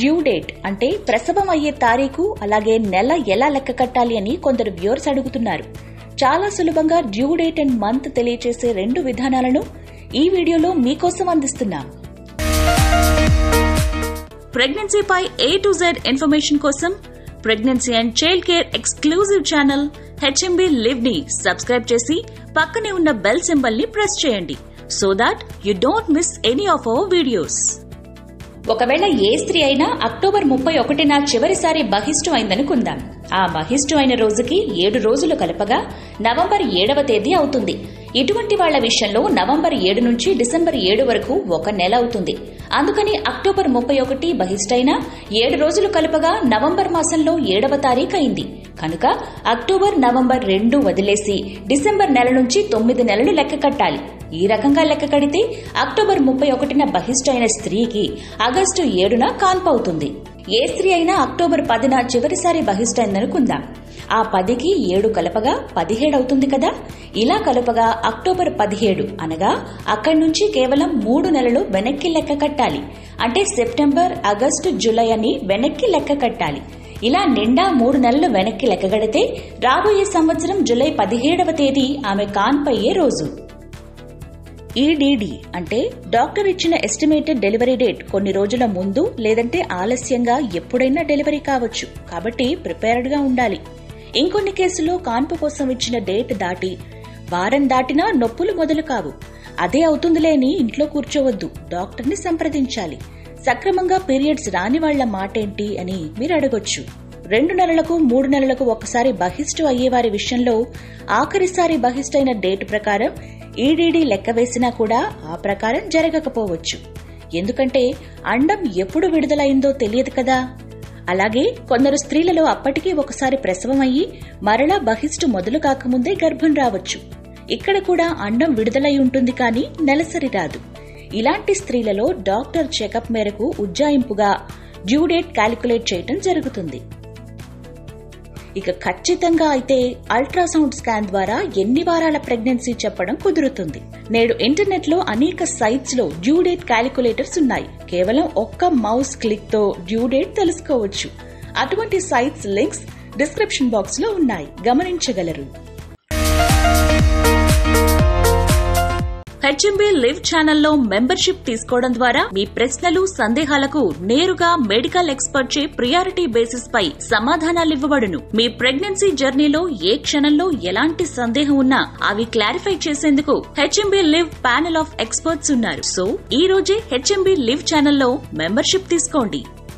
due date అంటే ప్రసవం అయ్యే తారీఖు అలాగే నెల ఎలా లెక్క కట్టాలి అని కొందరు వ్యూవర్స్ అడుగుతున్నారు చాలా సులభంగా డ్యూ డేట్ అండ్ మంత్ తెలియచేసే రెండు విధానాలను ఈ వీడియోలో మీకోసం అందిస్తున్నాం ప్రెగ్నెన్సీపై ఏ టు జెడ్ ఇన్ఫర్మేషన్ కోసం pregnancy and child care exclusive channel HMB live ని సబ్స్క్రైబ్ చేసి పక్కనే ఉన్న బెల్ సింబల్ ని ప్రెస్ చేయండి so that you don't miss any of our videos ఒకవేళ ఏ స్త్రీ అయినా అక్టోబర్ ముప్పై ఒకటిన చివరిసారి బహిష్టు అయిందనుకుందాం ఆ బహిష్టు అయిన రోజుకి ఏడు రోజులు కలపగా నవంబర్ ఏడవ తేదీ అవుతుంది ఇటువంటి వాళ్ల విషయంలో నవంబర్ ఏడు నుంచి డిసెంబర్ ఏడు వరకు ఒక నెల అవుతుంది అందుకని అక్టోబర్ ముప్పై ఒకటి బహిష్టైన ఏడు రోజులు కలపగా నవంబర్ మాసంలో ఏడవ తారీఖు అయింది కనుక అక్టోబర్ నవంబర్ రెండు వదిలేసి డిసెంబర్ నెల నుంచి తొమ్మిది నెలలు లెక్క కట్టాలి ఈ రకంగా లెక్క కడితే అక్టోబర్ ముప్పై ఒకటిన బహిష్టైన స్త్రీకి ఆగస్టు ఏడున కాన్పవుతుంది ఏ స్త్రీ అయినా అక్టోబర్ పదిన చివరిసారి బహిష్టైందనుకుందాం ఆ పదికి ఏడు కలపగా పదిహేడు అవుతుంది కదా ఇలా కలపగా అక్టోబర్ పదిహేడు అనగా అక్కడి నుంచి కేవలం మూడు నెలలు వెనక్కి లెక్క కట్టాలి అంటే సెప్టెంబర్ ఆగస్టు జూలై అని వెనక్కి లెక్క కట్టాలి ఇలా నిండా మూడు నెలలు వెనక్కి లెక్కగడితే రాబోయే సంవత్సరం జూలై పదిహేడవ తేదీ ఆమె కాన్పయ్యే రోజు ఈడీడీ అంటే డాక్టర్ ఇచ్చిన ఎస్టిమేటెడ్ డెలివరీ డేట్ కొన్ని రోజుల ముందు లేదంటే ఆలస్యంగా ఎప్పుడైనా డెలివరీ కావచ్చు కాబట్టి ప్రిపేర్డ్ గా ఉండాలి ఇంకొన్ని కేసుల్లో కాన్పు కోసం ఇచ్చిన డేట్ దాటి వారం దాటినా నొప్పులు మొదలు కావు అదే అవుతుందిలే అని ఇంట్లో కూర్చోవద్దు డాక్టర్ని సంప్రదించాలి సక్రమంగా పీరియడ్స్ రాని వాళ్ల మాటేంటి అని మీరు అడగొచ్చు రెండు నెలలకు మూడు నెలలకు ఒకసారి బహిష్టు అయ్యేవారి విషయంలో ఆఖరిసారి బహిష్టైన డేటు ప్రకారం ఈడీడీ లెక్క వేసినా కూడా ఆ ప్రకారం జరగకపోవచ్చు ఎందుకంటే అండం ఎప్పుడు విడుదలైందో తెలియదు కదా అలాగే కొందరు స్త్రీలలో అప్పటికీ ఒకసారి ప్రసవం అయ్యి మరలా బహిష్టు మొదలు కాకముందే గర్భం రావచ్చు ఇక్కడ కూడా అండం విడుదలై ఉంటుంది కానీ నెలసరి రాదు ఇలాంటి స్త్రీలలో డాక్టర్ చెకప్ మేరకు ఉజ్జాయింపుగా డ్యూ డేట్ క్యాలిక్యులేట్ చేయటం జరుగుతుంది ఇక ఖచ్చితంగా అయితే అల్ట్రాసౌండ్ స్కాన్ ద్వారా ఎన్ని వారాల ప్రెగ్నెన్సీ చెప్పడం కుదురుతుంది నేడు ఇంటర్నెట్ లో అనేక సైట్స్ లో డ్యూ డేట్ క్యాలిక్యులేటర్స్ ఉన్నాయి కేవలం ఒక్క మౌస్ క్లిక్ తో డ్యూ డేట్ తెలుసుకోవచ్చు అటువంటి సైట్స్ లింక్స్ డిస్క్రిప్షన్ బాక్స్ లో ఉన్నాయి గమనించగలరు హెచ్ఎంబీ లివ్ ఛానల్లో మెంబర్షిప్ తీసుకోవడం ద్వారా మీ ప్రశ్నలు సందేహాలకు నేరుగా మెడికల్ ఎక్స్పర్ట్ చే ప్రియారిటీ బేసిస్ పై సమాధానాలు ఇవ్వబడును మీ ప్రెగ్నెన్సీ జర్నీలో ఏ క్షణంలో ఎలాంటి సందేహం ఉన్నా అవి క్లారిఫై చేసేందుకు HMB live panel of experts ఉన్నారు సో ఈ రోజే హెచ్ఎంబీ లివ్ ఛానల్లో మెంబర్షిప్ తీసుకోండి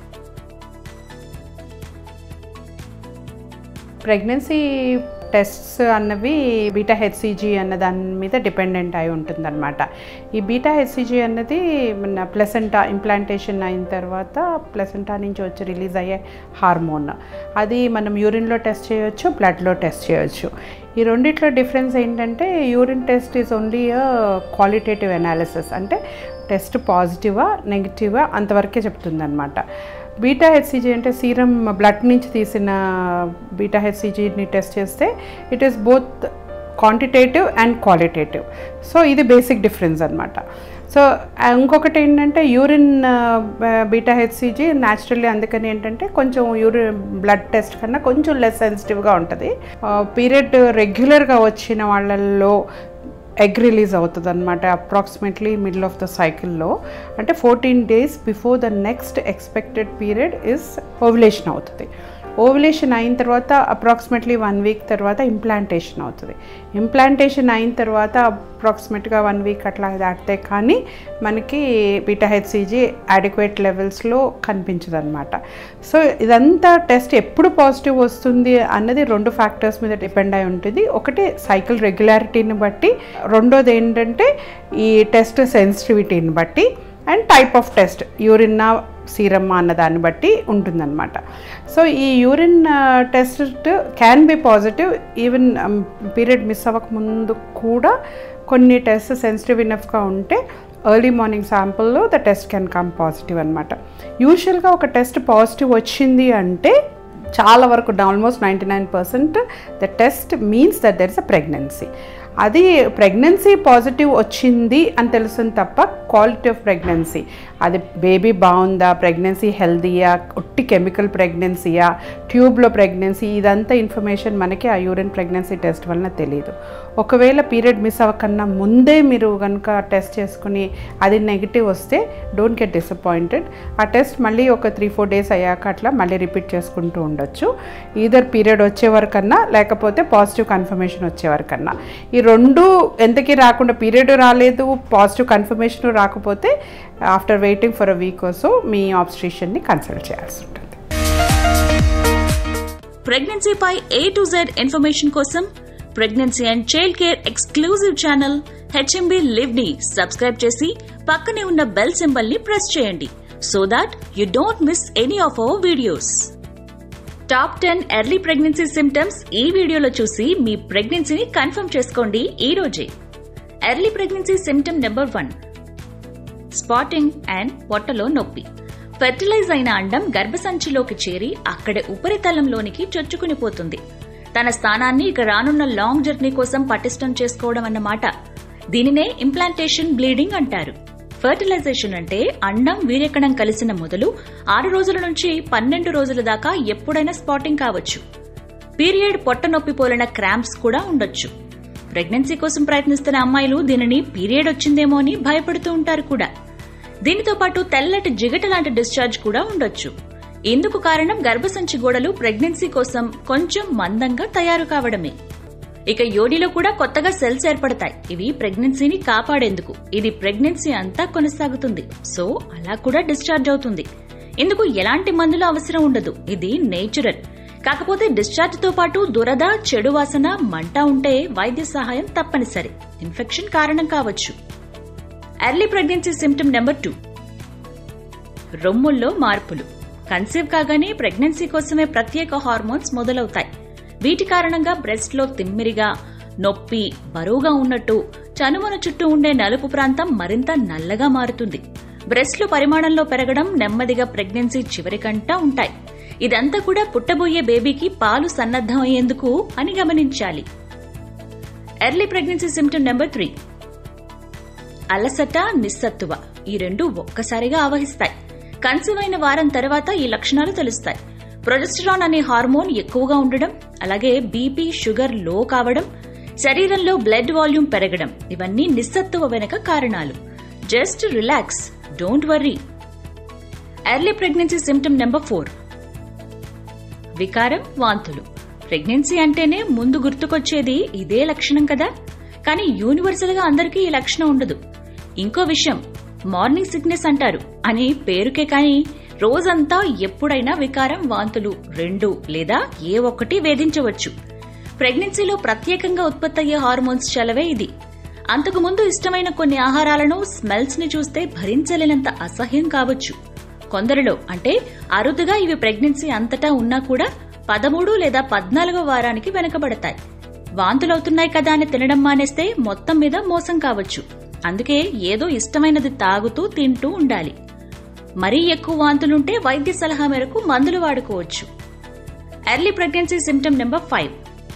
ప్రెగ్నెన్సీ టెస్ట్స్ అన్నవి బీటా హెచ్సిజీ అన్న దాని మీద డిపెండెంట్ అయి ఉంటుందన్నమాట ఈ బీటా హెచ్సిజీ అన్నది మన ప్లసెంటా ఇంప్లాంటేషన్ అయిన తర్వాత ప్లసెంటా నుంచి వచ్చి రిలీజ్ అయ్యే హార్మోన్ అది మనం యూరిన్లో టెస్ట్ చేయొచ్చు బ్లడ్లో టెస్ట్ చేయొచ్చు ఈ రెండిట్లో డిఫరెన్స్ ఏంటంటే urine test is only qualitative analysis అంటే టెస్ట్ పాజిటివా నెగిటివా అంతవరకే చెప్తుందన్నమాట బీటా హెచ్సిజీ అంటే సీరం బ్లడ్ నుంచి తీసిన బీటా హెచ్సిజీని టెస్ట్ చేస్తే it is both quantitative and qualitative so ఇది బేసిక్ డిఫరెన్స్ అనమాట సో ఇంకొకటి ఏంటంటే యూరిన్ బీటా హెచ్సిజీ న్యాచురల్లీ అందుకని ఏంటంటే కొంచెం యూరిన్ బ్లడ్ టెస్ట్ కన్నా కొంచెం లెస్ సెన్సిటివ్గా ఉంటుంది పీరియడ్ రెగ్యులర్గా వచ్చిన వాళ్ళల్లో ఎగ్ రిలీజ్ అవుతుంది అనమాట అప్రాక్సిమేట్లీ మిడిల్ ఆఫ్ ద సైకిల్లో అంటే fourteen days before the next expected period is ovulation అవుతుంది ఓవులేషన్ అయిన తర్వాత అప్రాక్సిమేట్లీ వన్ వీక్ తర్వాత ఇంప్లాంటేషన్ అవుతుంది ఇంప్లాంటేషన్ అయిన తర్వాత అప్రాక్సిమేట్గా వన్ వీక్ అట్లా దాటితే కానీ మనకి బీటా హెచ్సిజీ అడిక్వేట్ లెవెల్స్లో కనిపించదు అనమాట సో ఇదంతా టెస్ట్ ఎప్పుడు పాజిటివ్ వస్తుంది అన్నది రెండు ఫ్యాక్టర్స్ మీద డిపెండ్ అయి ఉంటుంది ఒకటి సైకిల్ రెగ్యులారిటీని బట్టి రెండోది ఏంటంటే ఈ టెస్ట్ సెన్సిటివిటీని బట్టి అండ్ టైప్ ఆఫ్ టెస్ట్ యూరిన్నా సీరమ్మా అన్న దాన్ని బట్టి ఉంటుందన్నమాట సో ఈ urine test can be positive even period miss అవ్వకముందు కూడా కొన్ని టెస్ట్ సెన్సిటివ్ ఇనఫ్గా ఉంటే ఎర్లీ మార్నింగ్ శాంపుల్లో the test can come positive అనమాట యూజువల్గా ఒక టెస్ట్ పాజిటివ్ వచ్చింది అంటే చాలా వరకు almost ninety nine percent the test means that there is a pregnancy అది ప్రెగ్నెన్సీ పాజిటివ్ వచ్చింది అని తెలుస్తుంది తప్ప క్వాలిటీ ఆఫ్ ప్రెగ్నెన్సీ అది బేబీ బాగుందా ప్రెగ్నెన్సీ హెల్దీయా ఒట్టి కెమికల్ ప్రెగ్నెన్సీయా ట్యూబ్లో ప్రెగ్నెన్సీ ఇదంతా ఇన్ఫర్మేషన్ మనకి ఆ యూరిన్ ప్రెగ్నెన్సీ టెస్ట్ వలన తెలియదు ఒకవేళ పీరియడ్ మిస్ అవ్వకన్నా ముందే మీరు కనుక టెస్ట్ చేసుకుని అది నెగిటివ్ వస్తే డోంట్ గెట్ డిసప్పాయింటెడ్ ఆ టెస్ట్ మళ్ళీ ఒక త్రీ ఫోర్ డేస్ అయ్యాక అట్లా మళ్ళీ రిపీట్ చేసుకుంటూ ఉండొచ్చు ఈధర్ పీరియడ్ వచ్చే వరకన్నా లేకపోతే పాజిటివ్ కన్ఫర్మేషన్ వచ్చే వరకన్నా ఈ రెండు ఎంతకీ రాకుండా పీరియడ్ రాలేదు పాజిటివ్ కన్ఫర్మేషన్ రాకపోతే after waiting for a week so మీ ఆబ్స్ట్రిషన్ని కన్సల్ట్ చేయాల్సి ఉంటుంది ప్రెగ్నెన్సీపై ఏ టు జెడ్ ఇన్ఫర్మేషన్ కోసం pregnancy and child care exclusive channel HMB live ని సబ్స్క్రైబ్ చేసి పక్కనే ఉన్న బెల్ సింబల్ ని ప్రెస్ చేయండి so that you don't miss any of our videos top ten early pregnancy symptoms ఈ వీడియోలో చూసి మీ ప్రెగ్నెన్సీని కన్ఫర్మ్ చేసుకోండి ఈ రోజే early pregnancy symptom number one spotting and పొట్టలో నొప్పి ఫెర్టిలైజ్ అయిన అండం గర్భసంచిలోకి చేరి అక్కడే ఉపరితలంలోనికి చొచ్చుకుని పోతుంది తన స్థానాన్ని ఇక రానున్న లాంగ్ జర్నీ కోసం పటిష్టం చేసుకోవడం అన్నమాట దీనినే ఇంప్లాంటేషన్ బ్లీడింగ్ అంటారు ఫర్టిలైజేషన్ అంటే అండం వీర్యకణం కలిసిన మొదలు ఆరు రోజుల నుంచి పన్నెండు రోజుల దాకా ఎప్పుడైనా స్పాటింగ్ కావచ్చు పీరియడ్ పొట్ట నొప్పి పోలిన క్రాంప్స్ కూడా ఉండొచ్చు ప్రెగ్నెన్సీ కోసం ప్రయత్నిస్తున్న అమ్మాయిలు దీనిని పీరియడ్ వచ్చిందేమో అని భయపడుతూ ఉంటారు కూడా దీనితో పాటు తెల్లటి జిగట లాంటి డిశ్చార్జ్ కూడా ఉండొచ్చు ఇందుకు కారణం గర్భసంచి గోడలు ప్రెగ్నెన్సీ కోసం కొంచెం మందంగా తయారు కావడమే ఇక యోడిలో కూడా కొత్తగా సెల్స్ ఏర్పడతాయి ఇవి ప్రెగ్నెన్సీని కాపాడేందుకు ఇది ప్రెగ్నెన్సీ అంతా కొనసాగుతుంది సో అలా కూడా డిశ్చార్జ్ అవుతుంది ఇందుకు ఎలాంటి మందులు అవసరం ఉండదు ఇది నేచురల్ కాకపోతే డిశ్చార్జ్ తో పాటు దురద చెడు వాసన మంట ఉంటే వైద్య సహాయం తప్పనిసరి ఇన్ఫెక్షన్ కారణం కావచ్చు early pregnancy symptom number two రొమ్ముల్లో మార్పులు కన్సీవ్ కాగానే ప్రెగ్నెన్సీ కోసమే ప్రత్యేక హార్మోన్స్ మొదలవుతాయి వీటి కారణంగా బ్రెస్ట్ లో తిమ్మిరిగా నొప్పి బరువుగా ఉన్నట్టు చనుమన చుట్టూ ఉండే నలుపు ప్రాంతం మరింత నల్లగా మారుతుంది బ్రెస్ట్లు పరిమాణంలో పెరగడం నెమ్మదిగా ప్రెగ్నెన్సీ చివరికంటా ఉంటాయి ఇదంతా కూడా పుట్టబోయే బేబీకి పాలు సన్నద్దమయ్యేందుకు అని గమనించాలి early pregnancy symptom number three అలసట నిస్సత్తువ ఈ రెండు ఒక్కసారిగా ఆవహిస్తాయి కన్సీవ్ అయిన వారం తర్వాత ఈ లక్షణాలు తెలుస్తాయి ప్రొజెస్టరాన్ అనే హార్మోన్ ఎక్కువగా ఉండడం అలాగే బీపీ షుగర్ లో కావడం శరీరంలో బ్లడ్ వాల్యూమ్ పెరగడం ఇవన్నీ నిస్సత్తువ వెనుక కారణాలు just relax don't worry early pregnancy symptom number four వికారం వాంతులు ప్రెగ్నెన్సీ అంటేనే ముందు గుర్తుకొచ్చేది ఇదే లక్షణం కదా కానీ యూనివర్సల్ గా అందరికీ ఈ లక్షణం ఉండదు ఇంకో విషయం మార్నింగ్ సిక్నెస్ అంటారు అని పేరుకే కానీ రోజంతా ఎప్పుడైనా వికారం వాంతులు రెండు లేదా ఏ ఒక్కటి వేధించవచ్చు ప్రెగ్నెన్సీలో ప్రత్యేకంగా ఉత్పత్తి అయ్యే హార్మోన్స్ చలవే ఇది అంతకుముందు ఇష్టమైన కొన్ని ఆహారాలను స్మెల్స్ ని చూస్తే భరించలేనంత అసహ్యం కావచ్చు కొందరిలో అంటే అరుదుగా ఇవి ప్రెగ్నెన్సీ అంతటా ఉన్నా కూడా పదమూడు లేదా పద్నాలుగో వారానికి వెనకబడతాయి వాంతులవుతున్నాయి కదా అని తినడం మానేస్తే మొత్తం మీద మోసం కావచ్చు అందుకే ఏదో ఇష్టమైనది తాగుతూ తింటూ ఉండాలి మరీ ఎక్కువ వాంతులుంటే వైద్య సలహా మేరకు మందులు వాడుకోవచ్చు early pregnancy symptom number five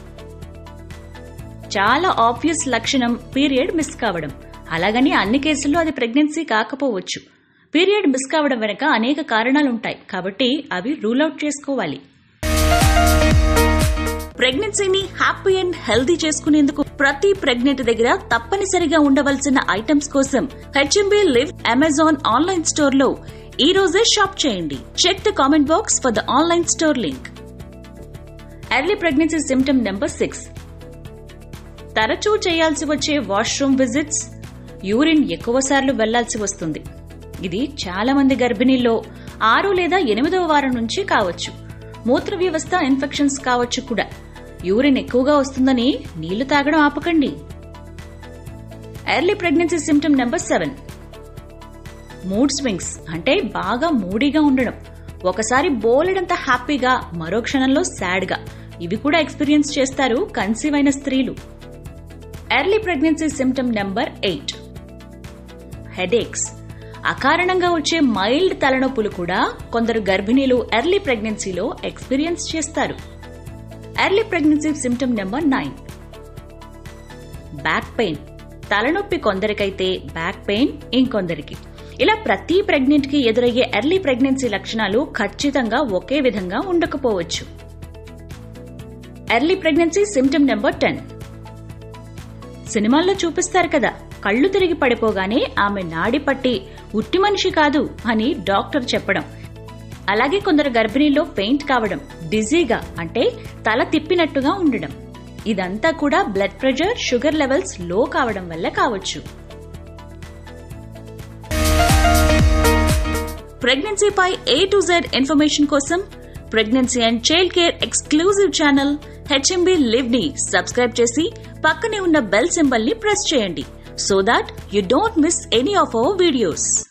చాలా ఆబ్వియస్ లక్షణం పీరియడ్ మిస్ కావడం అలాగని అన్ని కేసుల్లో అది ప్రెగ్నెన్సీ కాకపోవచ్చు పీరియడ్ మిస్ కావడం వెనక అనేక కారణాలుంటాయి కాబట్టి అవి రూల్ అవుట్ చేసుకోవాలి ప్రెగ్నెన్సీని హ్యాపీ అండ్ హెల్దీ చేసుకునేందుకు ప్రతి ప్రెగ్నెంట్ దగ్గర తప్పనిసరిగా ఉండవలసిన ఐటమ్స్ కోసం HMB live Amazon online store లో ఈ రోజే షాప్ చేయండి check the comment box for the online store link early pregnancy symptom number six తరచూ చేయాల్సి వచ్చే వాష్రూమ్ విజిట్స్ యూరిన్ ఎక్కువసార్లు వెళ్లాల్సి వస్తుంది ఇది చాలా మంది గర్భిణీల్లో ఆరు లేదా ఎనిమిదవ వారం నుంచి కావచ్చు మూత్ర వ్యవస్థ ఇన్ఫెక్షన్స్ కావచ్చు కూడా యూరిన్ ఎక్కువగా వస్తుందని నీళ్లు తాగడం ఆపకండి early pregnancy symptom number seven mood swings అంటే బాగా మూడీగా ఉండడం ఒకసారి బోలెడంత హ్యాపీగా మరో క్షణంలో సాడ్గా ఇవి కూడా ఎక్స్పీరియన్స్ చేస్తారు కన్సీవ్ అయిన స్త్రీలు early pregnancy symptom number eight headaches అకారణంగా వచ్చే మైల్డ్ తలనొప్పులు కూడా కొందరు గర్భిణీలు ఎర్లీ ప్రెగ్నెన్సీలో ఎక్స్పీరియన్స్ చేస్తారు early pregnancy symptom number nine back pain తలనొప్పి కొందరికైతే బ్యాక్ పెయిన్ ఇంకొందరికి ఇలా ప్రతి ప్రెగ్నెంట్ కి ఎదురయ్యే ఎర్లీ ప్రెగ్నెన్సీ లక్షణాలు ఖచ్చితంగా ఒకే విధంగా ఉండకపోవచ్చు early pregnancy symptom number ten సినిమాల్లో చూపిస్తారు కదా కళ్ళు తిరిగి పడిపోగానే ఆమె నాడి పట్టి ఉట్టి మనిషి కాదు అని డాక్టర్ చెప్పడం అలాగే కొందరు గర్భిణీల్లో పెయింట్ కావడం డిజీగా అంటే తల తిప్పినట్టుగా ఉండడం ఇదంతా కూడా బ్లడ్ ప్రెషర్ షుగర్ లెవెల్స్ లో కావడం వల్ల కావచ్చు ప్రెగ్నెన్సీపై ఏ టు జెడ్ ఇన్ఫర్మేషన్ కోసం pregnancy and child care exclusive channel HMB live ని సబ్స్క్రైబ్ చేసి పక్కనే ఉన్న బెల్ సింబల్ ని ప్రెస్ చేయండి so that you don't miss any of our videos